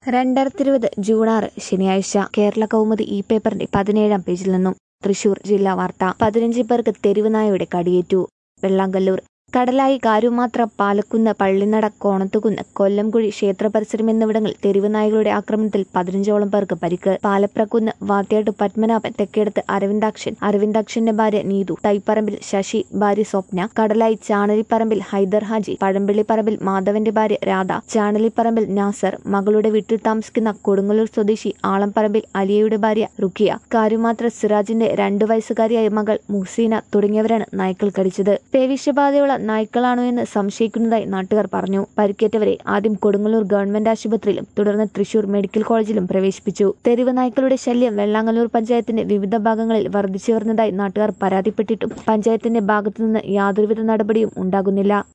രണ്ടായിരത്തി ഇരുപത് ജൂൺ ആറ് ശനിയാഴ്ച കേരള കൗമുദി ഈ പേപ്പറിന്റെ പതിനേഴാം പേജിൽ നിന്നും തൃശൂർ ജില്ലാ വാർത്ത പതിനഞ്ച് പേർക്ക് തെരുവ് നായയുടെ കടിയേറ്റു വെള്ളാങ്കല്ലൂർ കടലായി കാരുമാത്ര പാലക്കുന്ന് പള്ളിനട കോണത്തുകുന്ന് കൊല്ലംകുഴി ക്ഷേത്ര പരിസരം എന്നിവിടങ്ങളിൽ തെരുവ് നായകളുടെ ആക്രമണത്തിൽ പതിനഞ്ചോളം പേർക്ക് പരിക്ക് പാലപ്രക്കുന്ന് വാത്യാട്ട് പത്മനാഭൻ തെക്കേടത്ത് അരവിന്ദാക്ഷൻ അരവിന്ദാക്ഷന്റെ ഭാര്യ നീതു തൈപ്പറമ്പിൽ ശശി ഭാര്യ സ്വപ്ന കടലായി ചാണലിപ്പറമ്പിൽ ഹൈദർ ഹാജി പഴമ്പള്ളിപ്പറമ്പിൽ മാധവന്റെ ഭാര്യ രാധ ചാണലിപ്പറമ്പിൽ നാസർ മകളുടെ വീട്ടിൽ താമസിക്കുന്ന കൊടുങ്ങല്ലൂർ സ്വദേശി ആളംപറമ്പിൽ അലിയയുടെ ഭാര്യ റുക്കിയ കാരുമാത്ര സിറാജിന്റെ രണ്ടു വയസ്സുകാരിയായ മകൾ മുഹ്സീന തുടങ്ങിയവരാണ് നായ്ക്കൾ കടിച്ചത് പേവിഷബാധയുള്ള നായ്ക്കളാണോ എന്ന് സംശയിക്കുന്നതായി നാട്ടുകാർ പറഞ്ഞു പരിക്കേറ്റവരെ ആദ്യം കൊടുങ്ങല്ലൂർ ഗവൺമെന്റ് ആശുപത്രിയിലും തുടർന്ന് തൃശൂർ മെഡിക്കൽ കോളേജിലും പ്രവേശിപ്പിച്ചു തെരുവ് നായ്ക്കളുടെ ശല്യം വെള്ളാങ്ങല്ലൂർ പഞ്ചായത്തിന്റെ വിവിധ ഭാഗങ്ങളിൽ വർദ്ധിച്ചു വരുന്നതായി നാട്ടുകാർ പരാതിപ്പെട്ടിട്ടും പഞ്ചായത്തിന്റെ ഭാഗത്തുനിന്ന് യാതൊരുവിധ നടപടിയും ഉണ്ടാകുന്നില്ല